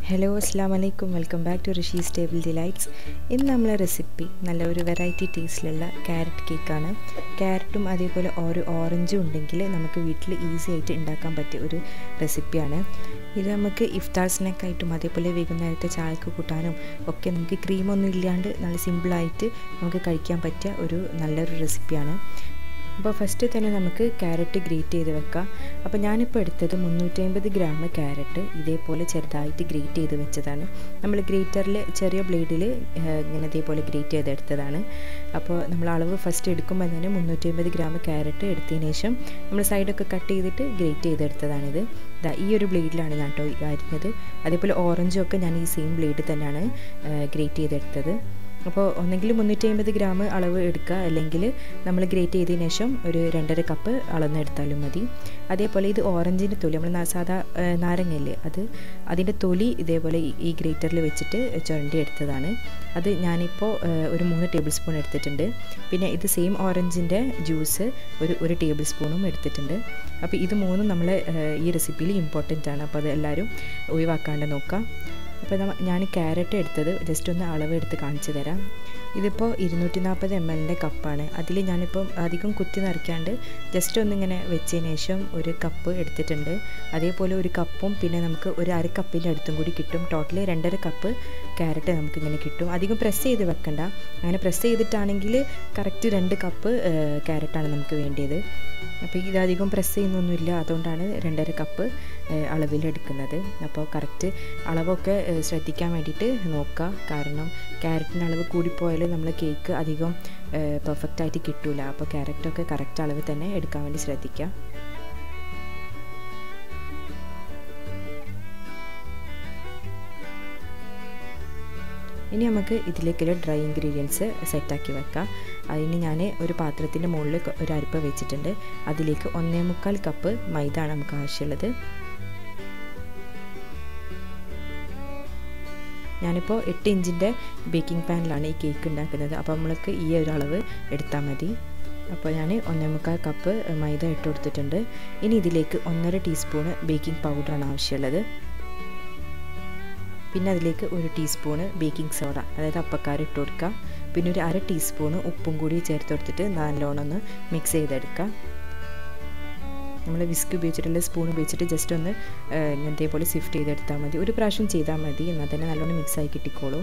hello അസ്സാം വലൈക്കും welcome back to Rishi's table delights ഇന്ന് നമ്മളെ റെസിപ്പി നല്ല ഒരു വെറൈറ്റി ടേസ്റ്റിലുള്ള ക്യാരറ്റ് കേക്കാണ് ക്യാരറ്റും അതേപോലെ ഒരു ഓറഞ്ചും ഉണ്ടെങ്കിൽ നമുക്ക് വീട്ടിൽ ഈസി ആയിട്ട് ഉണ്ടാക്കാൻ പറ്റിയ ഒരു റെസിപ്പിയാണ് ഇത് നമുക്ക് ഇഫ്താർ സ്നാക്കായിട്ടും അതേപോലെ വൈകുന്നേരത്തെ ചായക്ക് കൂട്ടാനും ഒക്കെ നമുക്ക് ക്രീമൊന്നും ഇല്ലാണ്ട് നല്ല സിമ്പിളായിട്ട് നമുക്ക് കഴിക്കാൻ പറ്റിയ ഒരു നല്ലൊരു റെസിപ്പിയാണ് അപ്പോൾ ഫസ്റ്റ് തന്നെ നമുക്ക് ക്യാരറ്റ് ഗ്രേറ്റ് ചെയ്ത് വെക്കാം അപ്പോൾ ഞാനിപ്പോൾ എടുത്തത് മുന്നൂറ്റമ്പത് ഗ്രാം ക്യാരറ്റ് ഇതേപോലെ ചെറുതായിട്ട് ഗ്രേറ്റ് ചെയ്ത് വെച്ചതാണ് നമ്മൾ ഗ്രേറ്ററിൽ ചെറിയ ബ്ലേഡിൽ ഇങ്ങനെ ഇതേപോലെ ഗ്രേറ്റ് ചെയ്തെടുത്തതാണ് അപ്പോൾ നമ്മൾ അളവ് ഫസ്റ്റ് എടുക്കുമ്പോൾ തന്നെ മുന്നൂറ്റമ്പത് ഗ്രാം ക്യാരറ്റ് എടുത്തതിന് ശേഷം നമ്മൾ സൈഡൊക്കെ കട്ട് ചെയ്തിട്ട് ഗ്രേറ്റ് ചെയ്തെടുത്തതാണിത് ഇതാ ഈ ഒരു ബ്ലേഡിലാണ് ഞാൻ കേട്ടോ അരിഞ്ഞത് അതേപോലെ ഓറഞ്ചും ഒക്കെ ഞാൻ ഈ സെയിം ബ്ലേഡ് തന്നെയാണ് ഗ്രേറ്റ് ചെയ്തെടുത്തത് അപ്പോൾ ഒന്നെങ്കിൽ മുന്നൂറ്റി അമ്പത് ഗ്രാം അളവ് എടുക്കുക അല്ലെങ്കിൽ നമ്മൾ ഗ്രേറ്റ് ചെയ്തതിന് ശേഷം ഒരു രണ്ടര കപ്പ് അളന്നെടുത്താലും മതി അതേപോലെ ഇത് ഓറഞ്ചിൻ്റെ തൊലി നമ്മൾ സാധാ നാരങ്ങയില്ലേ അത് അതിൻ്റെ തൊലി ഇതേപോലെ ഈ ഗ്രേറ്ററിൽ വെച്ചിട്ട് ചുരണ്ടി എടുത്തതാണ് അത് ഞാനിപ്പോൾ ഒരു മൂന്ന് ടേബിൾ സ്പൂൺ എടുത്തിട്ടുണ്ട് പിന്നെ ഇത് സെയിം ഓറഞ്ചിൻ്റെ ജ്യൂസ് ഒരു ഒരു ടേബിൾ സ്പൂണും എടുത്തിട്ടുണ്ട് അപ്പോൾ ഇത് മൂന്നും നമ്മൾ ഈ റെസിപ്പിയിൽ ഇമ്പോർട്ടൻ്റ് ആണ് അപ്പോൾ അത് എല്ലാവരും ഒഴിവാക്കാണ്ട് നോക്കാം അപ്പോൾ ഞാൻ ക്യാരറ്റ് എടുത്തത് ജസ്റ്റ് ഒന്ന് അളവ് എടുത്ത് കാണിച്ചു തരാം ഇതിപ്പോൾ ഇരുന്നൂറ്റി നാൽപ്പത് എം എല്ലിൻ്റെ കപ്പാണ് അതിൽ ഞാനിപ്പം അധികം കുത്തി നിറയ്ക്കാണ്ട് ജസ്റ്റ് ഒന്നിങ്ങനെ വെച്ചതിന് ശേഷം ഒരു കപ്പ് എടുത്തിട്ടുണ്ട് അതേപോലെ ഒരു കപ്പും പിന്നെ നമുക്ക് ഒരു അര കപ്പിൻ്റെ അടുത്തും കൂടി കിട്ടും ടോട്ടൽ രണ്ടര കപ്പ് ക്യാരറ്റ് നമുക്കിങ്ങനെ കിട്ടും അധികം പ്രസ് ചെയ്ത് വെക്കണ്ട അങ്ങനെ പ്രസ് ചെയ്തിട്ടാണെങ്കിൽ കറക്റ്റ് രണ്ട് കപ്പ് ക്യാരറ്റാണ് നമുക്ക് വേണ്ടിയത് അപ്പോൾ ഇതധികം പ്രസ് ചെയ്യുന്നൊന്നുമില്ല അതുകൊണ്ടാണ് രണ്ടര കപ്പ് അളവിലെടുക്കുന്നത് അപ്പോൾ കറക്റ്റ് അളവൊക്കെ ശ്രദ്ധിക്കാൻ വേണ്ടിയിട്ട് നോക്കുക കാരണം ക്യാരറ്റിന് അളവ് കൂടിപ്പോയാൽ നമ്മൾ കേക്ക് അധികം പെർഫെക്റ്റ് ആയിട്ട് കിട്ടില്ല അപ്പോൾ ക്യാരറ്റൊക്കെ കറക്റ്റ് അളവ് തന്നെ എടുക്കാൻ വേണ്ടി ശ്രദ്ധിക്കുക ഇനി നമുക്ക് ഇതിലേക്കുള്ള ഡ്രൈ ഇൻഗ്രീഡിയൻസ് സെറ്റാക്കി വെക്കാം അതിന് ഞാൻ ഒരു പാത്രത്തിൻ്റെ മുകളിൽ ഒരു അരിപ്പ വെച്ചിട്ടുണ്ട് അതിലേക്ക് ഒന്നേ മുക്കാൽ കപ്പ് മൈദ ആണ് നമുക്ക് ആവശ്യമുള്ളത് ഞാനിപ്പോൾ എട്ട് ഇഞ്ചിൻ്റെ ബേക്കിംഗ് പാനിലാണ് ഈ കേക്ക് ഉണ്ടാക്കുന്നത് അപ്പോൾ നമ്മൾക്ക് ഈ ഒരു അളവ് എടുത്താൽ മതി അപ്പോൾ ഞാൻ ഒന്നേ മുക്കാൽ കപ്പ് മൈദ ഇട്ട് കൊടുത്തിട്ടുണ്ട് ഇനി ഇതിലേക്ക് ഒന്നര ടീസ്പൂണ് ബേക്കിംഗ് പൗഡറാണ് ആവശ്യമുള്ളത് പിന്നെ അതിലേക്ക് ഒരു ടീസ്പൂണ് ബേക്കിംഗ് സോഡ അതായത് അപ്പക്കാരം ഇട്ട് കൊടുക്കുക പിന്നെ ഒരു അര ടീസ്പൂണ് ഉപ്പും കൂടി ചേർത്ത് കൊടുത്തിട്ട് നല്ലോണം ഒന്ന് മിക്സ് ചെയ്തെടുക്കുക നമ്മൾ വിസ്ക് ഉപയോഗിച്ചിട്ടുള്ള സ്പൂൺ ഉപയോഗിച്ചിട്ട് ജസ്റ്റ് ഒന്ന് ഇതേപോലെ സിഫ്റ്റ് ചെയ്തെടുത്താൽ മതി ഒരു പ്രാവശ്യം ചെയ്താൽ മതി എന്നാൽ തന്നെ നല്ലോണം മിക്സായി കിട്ടിക്കോളും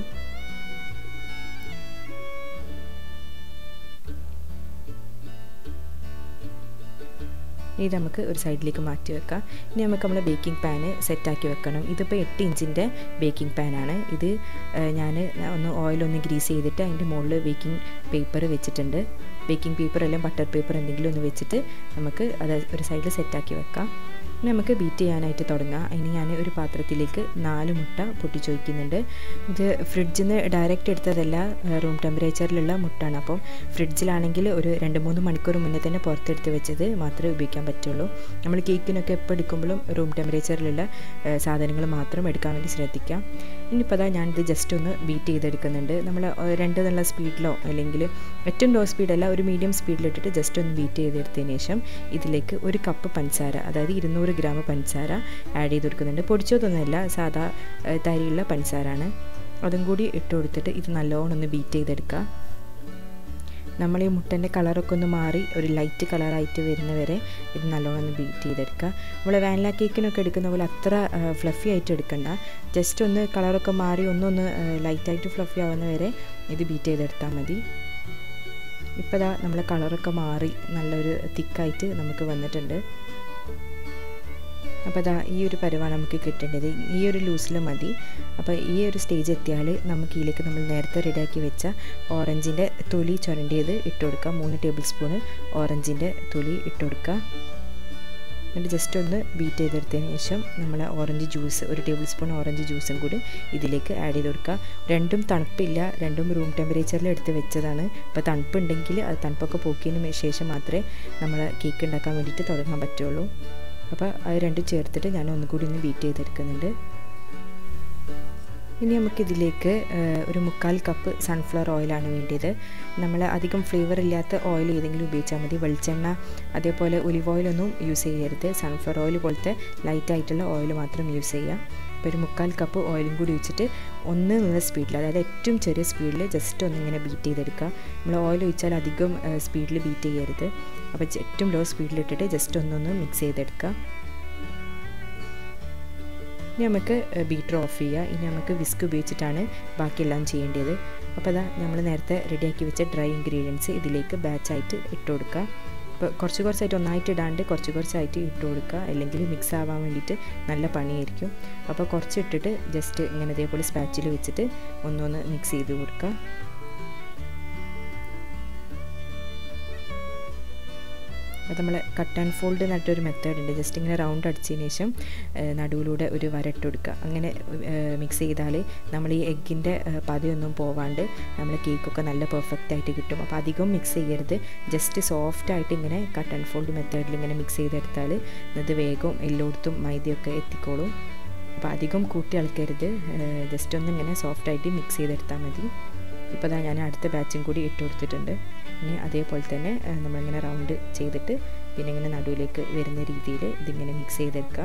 ഇനി നമുക്ക് ഒരു സൈഡിലേക്ക് മാറ്റി വെക്കാം ഇനി നമുക്ക് നമ്മൾ ബേക്കിംഗ് പാന് സെറ്റാക്കി വെക്കണം ഇതിപ്പോൾ എട്ട് ഇഞ്ചിൻ്റെ ബേക്കിംഗ് പാനാണ് ഇത് ഞാൻ ഒന്ന് ഓയിലൊന്ന് ഗ്രീസ് ചെയ്തിട്ട് അതിൻ്റെ മുകളിൽ ബേക്കിംഗ് പേപ്പർ വെച്ചിട്ടുണ്ട് ബേക്കിംഗ് പേപ്പർ അല്ലെങ്കിൽ ബട്ടർ പേപ്പർ എന്തെങ്കിലും ഒന്ന് വെച്ചിട്ട് നമുക്ക് അത് ഒരു സൈഡിൽ സെറ്റാക്കി വെക്കാം ഇനി നമുക്ക് ബീറ്റ് ചെയ്യാനായിട്ട് തുടങ്ങാം അതിന് ഞാൻ ഒരു പാത്രത്തിലേക്ക് നാല് മുട്ട പൊട്ടിച്ചൊഴിക്കുന്നുണ്ട് ഇത് ഫ്രിഡ്ജിൽ നിന്ന് ഡയറക്റ്റ് എടുത്തതല്ല റൂം ടെമ്പറേച്ചറിലുള്ള മുട്ടാണ് അപ്പം ഫ്രിഡ്ജിലാണെങ്കിൽ ഒരു രണ്ട് മൂന്ന് മണിക്കൂർ മുന്നേ തന്നെ പുറത്തെടുത്ത് വെച്ചത് മാത്രമേ ഉപയോഗിക്കാൻ പറ്റുള്ളൂ നമ്മൾ കേക്കിനൊക്കെ എപ്പോൾ എടുക്കുമ്പോഴും റൂം ടെമ്പറേച്ചറിലുള്ള സാധനങ്ങൾ മാത്രം എടുക്കാൻ വേണ്ടി ശ്രദ്ധിക്കാം ഇനിയിപ്പോൾ അതാ ഞാനിത് ജസ്റ്റ് ഒന്ന് ബീറ്റ് ചെയ്തെടുക്കുന്നുണ്ട് നമ്മൾ രണ്ട് നല്ല സ്പീഡിലോ അല്ലെങ്കിൽ ഏറ്റവും ലോ സ്പീഡല്ല ഒരു മീഡിയം സ്പീഡിലിട്ടിട്ട് ജസ്റ്റ് ഒന്ന് ബീറ്റ് ചെയ്തെടുത്തതിന് ശേഷം ഇതിലേക്ക് ഒരു കപ്പ് പഞ്ചസാര അതായത് ഇരുന്നൂറ് ഗ്രാം പഞ്ചസാര ആഡ് ചെയ്ത് കൊടുക്കുന്നുണ്ട് പൊടിച്ചതൊന്നുമല്ല സാധാ തരിയുള്ള പഞ്ചസാരാണ് അതും കൂടി ഇട്ട് കൊടുത്തിട്ട് ഇത് നല്ലോണം ഒന്ന് ബീറ്റ് ചെയ്തെടുക്കുക നമ്മൾ ഈ മുട്ടൻ്റെ കളറൊക്കെ ഒന്ന് മാറി ഒരു ലൈറ്റ് കളറായിട്ട് വരുന്നവരെ ഇത് നല്ലോണം ഒന്ന് ബീറ്റ് ചെയ്തെടുക്കുക നമ്മൾ വാനില കേക്കിനൊക്കെ എടുക്കുന്ന പോലെ അത്ര ഫ്ലഫി ആയിട്ട് എടുക്കണ്ട ജസ്റ്റ് ഒന്ന് കളറൊക്കെ മാറി ഒന്നൊന്ന് ലൈറ്റായിട്ട് ഫ്ലഫി ആവുന്ന വരെ ഇത് ബീറ്റ് ചെയ്തെടുത്താൽ മതി ഇപ്പോൾ ഇതാ നമ്മളെ കളറൊക്കെ മാറി നല്ലൊരു തിക്കായിട്ട് നമുക്ക് വന്നിട്ടുണ്ട് അപ്പോൾ അതാ ഈ ഒരു പരുവാണ് നമുക്ക് കിട്ടേണ്ടത് ഈ ഒരു ലൂസിൽ മതി അപ്പോൾ ഈ ഒരു സ്റ്റേജ് എത്തിയാൽ നമുക്ക് ഇതിലേക്ക് നമ്മൾ നേരത്തെ റെഡിയാക്കി വെച്ച ഓറഞ്ചിൻ്റെ തൊലി ചുരണ്ടിയത് ഇട്ട് കൊടുക്കുക മൂന്ന് ടേബിൾ സ്പൂണ് ഓറഞ്ചിൻ്റെ തൊലി ഇട്ട് കൊടുക്കുക എന്നിട്ട് ജസ്റ്റ് ഒന്ന് ബീറ്റ് ചെയ്തെടുത്തതിന് ശേഷം നമ്മൾ ഓറഞ്ച് ജ്യൂസ് ഒരു ടേബിൾ സ്പൂൺ ഓറഞ്ച് ജ്യൂസും കൂടി ഇതിലേക്ക് ആഡ് ചെയ്ത് കൊടുക്കുക രണ്ടും തണുപ്പില്ല രണ്ടും റൂം ടെമ്പറേച്ചറിൽ എടുത്ത് വെച്ചതാണ് ഇപ്പോൾ തണുപ്പുണ്ടെങ്കിൽ അത് തണുപ്പൊക്കെ പോക്കിയതിന് ശേഷം മാത്രമേ നമ്മൾ കേക്ക് ഉണ്ടാക്കാൻ വേണ്ടിയിട്ട് തുടങ്ങാൻ പറ്റുള്ളൂ അപ്പോൾ അത് രണ്ടും ചേർത്തിട്ട് ഞാൻ ഒന്നുകൂടി ഒന്ന് ബീറ്റ് ചെയ്തെടുക്കുന്നുണ്ട് ഇനി നമുക്കിതിലേക്ക് ഒരു മുക്കാൽ കപ്പ് സൺഫ്ലവർ ഓയിലാണ് വേണ്ടിയത് നമ്മൾ അധികം ഫ്ലേവർ ഇല്ലാത്ത ഓയിൽ ഏതെങ്കിലും ഉപയോഗിച്ചാൽ മതി വെളിച്ചെണ്ണ അതേപോലെ ഒലിവ് ഓയിലൊന്നും യൂസ് ചെയ്യരുത് സൺഫ്ലവർ ഓയിൽ പോലത്തെ ലൈറ്റ് ആയിട്ടുള്ള ഓയിൽ മാത്രം യൂസ് ചെയ്യുക ഇപ്പോൾ ഒരു മുക്കാൽ കപ്പ് ഓയിലും കൂടി ഒഴിച്ചിട്ട് ഒന്ന് നിന്ന സ്പീഡിൽ അതായത് ഏറ്റവും ചെറിയ സ്പീഡിൽ ജസ്റ്റ് ഒന്ന് ഇങ്ങനെ ബീറ്റ് ചെയ്തെടുക്കുക നമ്മൾ ഓയിൽ ഒഴിച്ചാൽ അധികം സ്പീഡിൽ ബീറ്റ് ചെയ്യരുത് അപ്പോൾ ഏറ്റവും ലോ സ്പീഡിലിട്ടിട്ട് ജസ്റ്റ് ഒന്നൊന്ന് മിക്സ് ചെയ്തെടുക്കുക ഇനി നമുക്ക് ബീറ്റർ ഓഫ് ചെയ്യുക ഇനി നമുക്ക് വിസ്ക് ഉപയോഗിച്ചിട്ടാണ് ബാക്കിയെല്ലാം ചെയ്യേണ്ടത് അപ്പോൾ അതാ നമ്മൾ നേരത്തെ റെഡിയാക്കി വെച്ച ഡ്രൈ ഇൻഗ്രീഡിയൻസ് ഇതിലേക്ക് ബാച്ചായിട്ട് ഇട്ട് കൊടുക്കുക അപ്പോൾ കുറച്ച് കുറച്ചായിട്ട് ഒന്നായിട്ട് ഇടാണ്ട് കുറച്ച് കുറച്ചായിട്ട് ഇട്ട് കൊടുക്കുക അല്ലെങ്കിൽ മിക്സ് ആവാൻ വേണ്ടിയിട്ട് നല്ല പണിയായിരിക്കും അപ്പോൾ കുറച്ച് ഇട്ടിട്ട് ജസ്റ്റ് ഇങ്ങനെ ഇതേപോലെ സ്പാച്ചിൽ വെച്ചിട്ട് ഒന്നൊന്ന് മിക്സ് ചെയ്ത് കൊടുക്കുക അത് നമ്മൾ കട്ട് ആൻഡ് ഫോൾഡ് എന്നിട്ടൊരു മെത്തേഡ് ഉണ്ട് ജസ്റ്റ് ഇങ്ങനെ റൗണ്ട് അടിച്ചതിന് ശേഷം നടുവിലൂടെ ഒരു വരട്ട് കൊടുക്കുക അങ്ങനെ മിക്സ് ചെയ്താൽ നമ്മൾ ഈ എഗ്ഗിൻ്റെ പതിയൊന്നും പോവാണ്ട് നമ്മൾ കേക്കൊക്കെ നല്ല പെർഫെക്റ്റ് ആയിട്ട് കിട്ടും അപ്പോൾ അധികം മിക്സ് ചെയ്യരുത് ജസ്റ്റ് സോഫ്റ്റ് ആയിട്ട് ഇങ്ങനെ കട്ട് ആൻഡ് ഫോൾഡ് മെത്തേഡിൽ ഇങ്ങനെ മിക്സ് ചെയ്തെടുത്താൽ ഇത് വേഗം എല്ലായിടത്തും മൈദയൊക്കെ എത്തിക്കോളും അപ്പോൾ അധികം കൂട്ടി ഇളക്കരുത് ജസ്റ്റ് ഒന്ന് ഇങ്ങനെ സോഫ്റ്റായിട്ട് മിക്സ് ചെയ്തെടുത്താൽ മതി ഇപ്പോൾ അതാ ഞാൻ അടുത്ത ബാച്ചും കൂടി ഇട്ട് കൊടുത്തിട്ടുണ്ട് ഇനി അതേപോലെ തന്നെ നമ്മളിങ്ങനെ റൗണ്ട് ചെയ്തിട്ട് പിന്നെ ഇങ്ങനെ നടുവിലേക്ക് വരുന്ന രീതിയിൽ ഇതിങ്ങനെ മിക്സ് ചെയ്തെടുക്കുക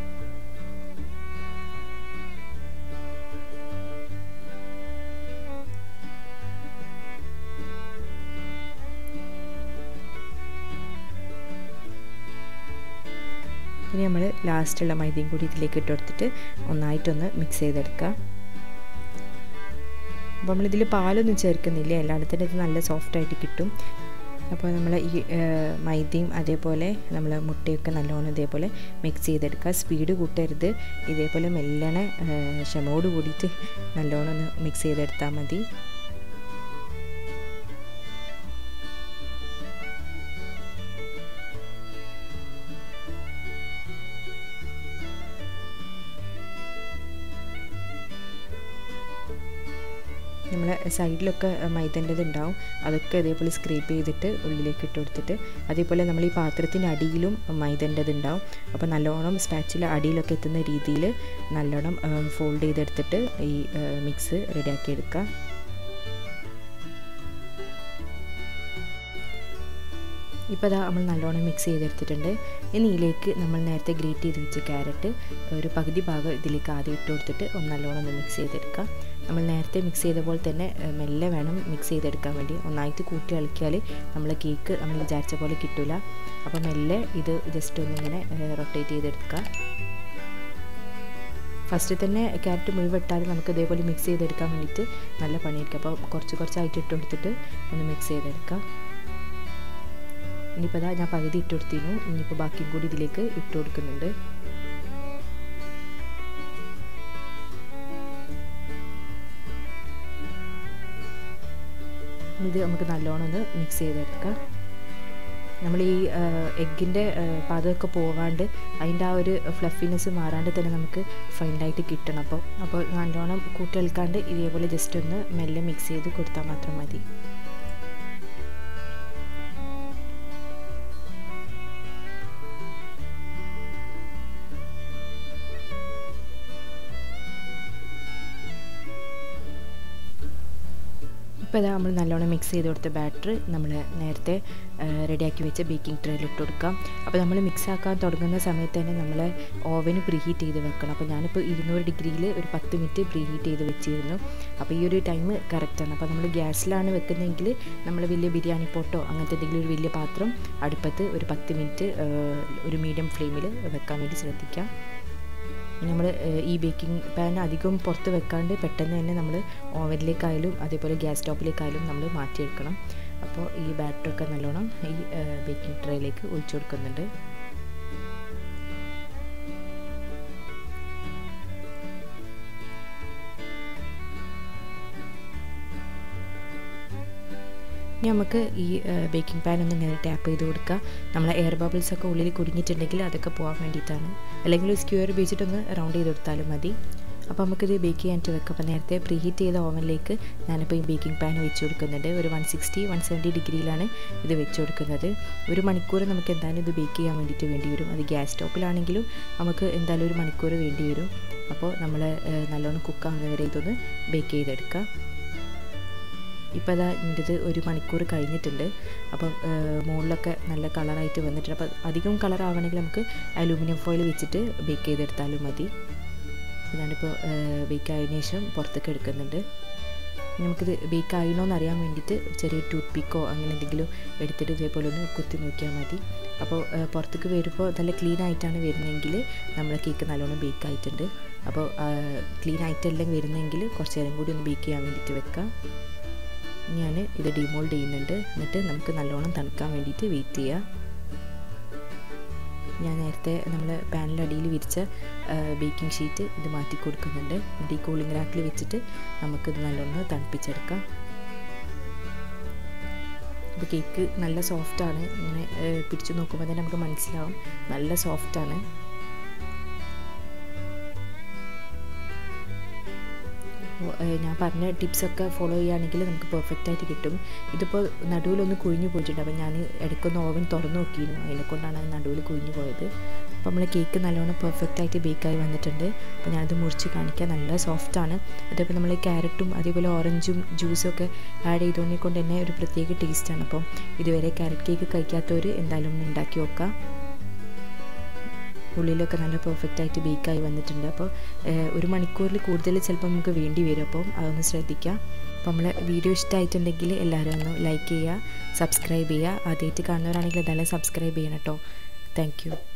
ഇനി നമ്മൾ ലാസ്റ്റുള്ള മൈദയും കൂടി ഇതിലേക്ക് ഇട്ട് കൊടുത്തിട്ട് ഒന്നായിട്ടൊന്ന് മിക്സ് ചെയ്തെടുക്കുക അപ്പോൾ നമ്മളിതിൽ പാലൊന്നും ചേർക്കുന്നില്ല എല്ലായിടത്തും ഇത് നല്ല സോഫ്റ്റായിട്ട് കിട്ടും അപ്പോൾ നമ്മൾ ഈ മൈദയും അതേപോലെ നമ്മൾ മുട്ടയൊക്കെ നല്ലോണം ഇതേപോലെ മിക്സ് ചെയ്തെടുക്കുക സ്പീഡ് കൂട്ടരുത് ഇതേപോലെ മെല്ലനെ ക്ഷമോട് കൂടിയിട്ട് നല്ലോണം ഒന്ന് മിക്സ് ചെയ്തെടുത്താൽ മതി നമ്മൾ സൈഡിലൊക്കെ മൈദൻ്റെത് ഉണ്ടാവും അതൊക്കെ ഇതേപോലെ സ്ക്രീപ്പ് ചെയ്തിട്ട് ഉള്ളിലേക്ക് ഇട്ട് കൊടുത്തിട്ട് അതേപോലെ നമ്മൾ ഈ പാത്രത്തിൻ്റെ അടിയിലും മൈദൻ്റെത് ഉണ്ടാവും അപ്പോൾ നല്ലോണം സ്പാച്ചിൽ അടിയിലൊക്കെ എത്തുന്ന രീതിയിൽ നല്ലോണം ഫോൾഡ് ചെയ്തെടുത്തിട്ട് ഈ മിക്സ് റെഡിയാക്കി എടുക്കുക ഇപ്പോൾ അതാ നമ്മൾ നല്ലോണം മിക്സ് ചെയ്തെടുത്തിട്ടുണ്ട് ഇനി ഇതിലേക്ക് നമ്മൾ നേരത്തെ ഗ്രേറ്റ് ചെയ്ത് വെച്ച ക്യാരറ്റ് ഒരു പകുതി ഭാഗം ഇതിലേക്ക് ആദ്യം ഇട്ട് കൊടുത്തിട്ട് ഒന്ന് നല്ലോണം ഒന്ന് മിക്സ് ചെയ്തെടുക്കുക നമ്മൾ നേരത്തെ മിക്സ് ചെയ്ത പോലെ തന്നെ മെല്ലെ വേണം മിക്സ് ചെയ്തെടുക്കാൻ വേണ്ടി ഒന്നായിട്ട് കൂട്ടി കളിക്കിയാൽ നമ്മൾ കേക്ക് നമ്മൾ വിചാരിച്ച പോലെ കിട്ടില്ല അപ്പോൾ മെല്ലെ ഇത് ജസ്റ്റ് ഒന്നിങ്ങനെ റൊട്ടേറ്റ് ചെയ്തെടുക്കുക ഫസ്റ്റ് തന്നെ ക്യാരറ്റ് മുഴുവിട്ടാൽ നമുക്ക് ഇതേപോലെ മിക്സ് ചെയ്തെടുക്കാൻ വേണ്ടിയിട്ട് നല്ല പണിയായിരിക്കും അപ്പോൾ കുറച്ച് കുറച്ചായിട്ട് ഇട്ട് കൊടുത്തിട്ട് ഒന്ന് മിക്സ് ചെയ്തെടുക്കുക ഇനിയിപ്പോൾ അതാ ഞാൻ പകുതി ഇട്ട് കൊടുത്തിരുന്നു ഇനിയിപ്പോൾ ബാക്കിയും കൂടി ഇതിലേക്ക് ഇട്ട് കൊടുക്കുന്നുണ്ട് ഇത് നമുക്ക് നല്ലോണം ഒന്ന് മിക്സ് ചെയ്തെടുക്കാം നമ്മൾ ഈ എഗ്ഗിൻ്റെ പാതമൊക്കെ പോവാണ്ട് അതിൻ്റെ ആ ഒരു ഫ്ലഫിനെസ് മാറാണ്ട് തന്നെ നമുക്ക് ഫൈനലായിട്ട് കിട്ടണം അപ്പോൾ അപ്പോൾ നല്ലോണം കൂട്ടിയെടുക്കാണ്ട് ഇതേപോലെ ജസ്റ്റ് ഒന്ന് മെല്ലെ മിക്സ് ചെയ്ത് കൊടുത്താൽ മാത്രം മതി ഇപ്പോൾ ഇതാ നമ്മൾ നല്ലോണം മിക്സ് ചെയ്ത് കൊടുത്ത ബാറ്റർ നമ്മൾ നേരത്തെ റെഡിയാക്കി വെച്ച ബേക്കിംഗ് ട്രേയിൽ ഇട്ട് കൊടുക്കാം അപ്പോൾ നമ്മൾ മിക്സ് ആക്കാൻ തുടങ്ങുന്ന സമയത്ത് തന്നെ നമ്മൾ ഓവന് പ്രീ ഹീറ്റ് ചെയ്ത് വെക്കണം അപ്പോൾ ഞാനിപ്പോൾ ഇരുന്നൂറ് ഡിഗ്രിയിൽ ഒരു പത്ത് മിനിറ്റ് പ്രീ ഹീറ്റ് ചെയ്ത് വെച്ചിരുന്നു അപ്പോൾ ഈ ഒരു ടൈം കറക്റ്റാണ് അപ്പോൾ നമ്മൾ ഗ്യാസിലാണ് വെക്കുന്നതെങ്കിൽ നമ്മൾ വലിയ ബിരിയാണി പോട്ടോ അങ്ങനത്തെ എന്തെങ്കിലും ഒരു വലിയ പാത്രം അടുപ്പത്ത് ഒരു പത്ത് മിനിറ്റ് ഒരു മീഡിയം ഫ്ലെയിമിൽ വെക്കാൻ വേണ്ടി ശ്രദ്ധിക്കാം നമ്മൾ ഈ ബേക്കിംഗ് പാൻ അധികം പുറത്ത് വെക്കാണ്ട് പെട്ടെന്ന് തന്നെ നമ്മൾ ഓവനിലേക്കായാലും അതേപോലെ ഗ്യാസ് സ്റ്റോപ്പിലേക്കായാലും നമ്മൾ മാറ്റിയെടുക്കണം അപ്പോൾ ഈ ബാറ്ററൊക്കെ നല്ലോണം ഈ ബേക്കിംഗ് ട്രേയിലേക്ക് ഒഴിച്ചു കൊടുക്കുന്നുണ്ട് ഇനി നമുക്ക് ഈ ബേക്കിംഗ് പാൻ ഒന്ന് ഇങ്ങനെ ടാപ്പ് ചെയ്ത് കൊടുക്കുക നമ്മളെ എയർ ബബിൾസ് ഒക്കെ ഉള്ളിൽ കുടുങ്ങിയിട്ടുണ്ടെങ്കിൽ അതൊക്കെ പോകാൻ വേണ്ടിയിട്ടാണ് അല്ലെങ്കിൽ ഒരു സ്ക്യൂർ ഉപയോഗിച്ചിട്ടൊന്ന് റൗണ്ട് ചെയ്ത് കൊടുത്താലും മതി അപ്പോൾ നമുക്കിത് ബേക്ക് ചെയ്യാനായിട്ട് വെക്കാം അപ്പോൾ നേരത്തെ പ്രീ ഹീറ്റ് ചെയ്ത ഓവനിലേക്ക് ഞാനിപ്പോൾ ഈ ബേക്കിംഗ് പാൻ വെച്ച് കൊടുക്കുന്നുണ്ട് ഒരു വൺ സിക്സ്റ്റി വൺ സെവൻറ്റി ഡിഗ്രിയിലാണ് ഇത് വെച്ച് കൊടുക്കുന്നത് ഒരു മണിക്കൂർ നമുക്ക് എന്തായാലും ഇത് ബേക്ക് ചെയ്യാൻ വേണ്ടിയിട്ട് വേണ്ടി വരും അത് ഗ്യാസ് സ്റ്റോപ്പിലാണെങ്കിലും നമുക്ക് എന്തായാലും ഒരു മണിക്കൂർ വേണ്ടി വരും അപ്പോൾ നമ്മൾ നല്ലോണം കുക്കാവുന്ന വരെ ഇതൊന്ന് ബേക്ക് ചെയ്തെടുക്കാം ഇപ്പോൾ അതാ ഇത് ഒരു മണിക്കൂർ കഴിഞ്ഞിട്ടുണ്ട് അപ്പം മുകളിലൊക്കെ നല്ല കളറായിട്ട് വന്നിട്ടുണ്ട് അപ്പോൾ അധികം കളർ ആവണമെങ്കിൽ നമുക്ക് അലൂമിനിയം ഫോയിൽ വെച്ചിട്ട് ബേക്ക് ചെയ്തെടുത്താലും മതി ഞാനിപ്പോൾ ബേക്ക് ആയതിനു ശേഷം പുറത്തേക്ക് എടുക്കുന്നുണ്ട് നമുക്കിത് ബേക്ക് ആയിനോ എന്ന് അറിയാൻ വേണ്ടിയിട്ട് ചെറിയ ടൂത്ത് പിക്കോ അങ്ങനെ എന്തെങ്കിലും എടുത്തിട്ട് ഇതേപോലെ ഒന്ന് കുത്തി നോക്കിയാൽ മതി അപ്പോൾ പുറത്തേക്ക് വരുമ്പോൾ നല്ല ക്ലീൻ ആയിട്ടാണ് വരുന്നതെങ്കിൽ നമ്മുടെ കേക്ക് നല്ലോണം ബേക്ക് ആയിട്ടുണ്ട് അപ്പോൾ ക്ലീൻ ആയിട്ടെല്ലാം വരുന്നെങ്കിൽ കുറച്ച് നേരം കൂടി ഒന്ന് ബേക്ക് ചെയ്യാൻ വേണ്ടിയിട്ട് വെക്കാം ഞാൻ ഇത് ഡിമോൾഡ് ചെയ്യുന്നുണ്ട് എന്നിട്ട് നമുക്ക് നല്ലോണം തണുക്കാൻ വേണ്ടിയിട്ട് വെയിറ്റ് ചെയ്യാം ഞാൻ നേരത്തെ നമ്മൾ പാനിലടിയിൽ വിരിച്ച ബേക്കിംഗ് ഷീറ്റ് ഇത് മാറ്റി കൊടുക്കുന്നുണ്ട് എന്നിട്ട് ഈ കൂളിംഗ് റാക്കിൽ വെച്ചിട്ട് നമുക്കിത് നല്ലോണം തണുപ്പിച്ചെടുക്കാം അപ്പോൾ കേക്ക് നല്ല സോഫ്റ്റാണ് ഇങ്ങനെ പിടിച്ചു നോക്കുമ്പോൾ തന്നെ നമുക്ക് മനസ്സിലാവും നല്ല സോഫ്റ്റാണ് ഞാൻ പറഞ്ഞ ടിപ്സൊക്കെ ഫോളോ ചെയ്യുകയാണെങ്കിൽ നമുക്ക് പെർഫെക്റ്റ് ആയിട്ട് കിട്ടും ഇതിപ്പോൾ നടുവിലൊന്ന് കുഴിഞ്ഞു പോയിട്ടുണ്ട് അപ്പോൾ ഞാൻ ഇടയ്ക്കൊന്ന് ഓവൻ തുറന്നു നോക്കിയിരുന്നു അതിനെക്കൊണ്ടാണ് നടുവിൽ കുഴിഞ്ഞു പോയത് അപ്പോൾ നമ്മൾ കേക്ക് നല്ലോണം പെർഫെക്റ്റ് ആയിട്ട് ബേക്കായി വന്നിട്ടുണ്ട് അപ്പോൾ ഞാനത് മുറിച്ച് കാണിക്കാൻ നല്ല സോഫ്റ്റാണ് അതേപോലെ നമ്മൾ ക്യാരറ്റും അതേപോലെ ഓറഞ്ചും ജ്യൂസും ഒക്കെ ആഡ് ചെയ്തതിനെ കൊണ്ട് തന്നെ ഒരു പ്രത്യേക ടേസ്റ്റാണ് അപ്പോൾ ഇതുവരെ ക്യാരറ്റ് കേക്ക് കഴിക്കാത്തവർ എന്തായാലും ഒന്ന് ഉണ്ടാക്കി നോക്കാം ഉള്ളിലൊക്കെ നല്ല പെർഫെക്റ്റ് ആയിട്ട് ബേക്കായി വന്നിട്ടുണ്ട് അപ്പോൾ ഒരു മണിക്കൂറിൽ കൂടുതൽ ചിലപ്പോൾ നമുക്ക് വേണ്ടി വരും അപ്പം അതൊന്ന് ശ്രദ്ധിക്കാം അപ്പോൾ നമ്മൾ വീഡിയോ ഇഷ്ടമായിട്ടുണ്ടെങ്കിൽ എല്ലാവരും ഒന്ന് ലൈക്ക് ചെയ്യുക സബ്സ്ക്രൈബ് ചെയ്യുക ആദ്യമായിട്ട് കാണുന്നവരാണെങ്കിൽ എന്തായാലും സബ്സ്ക്രൈബ് ചെയ്യണം കേട്ടോ താങ്ക്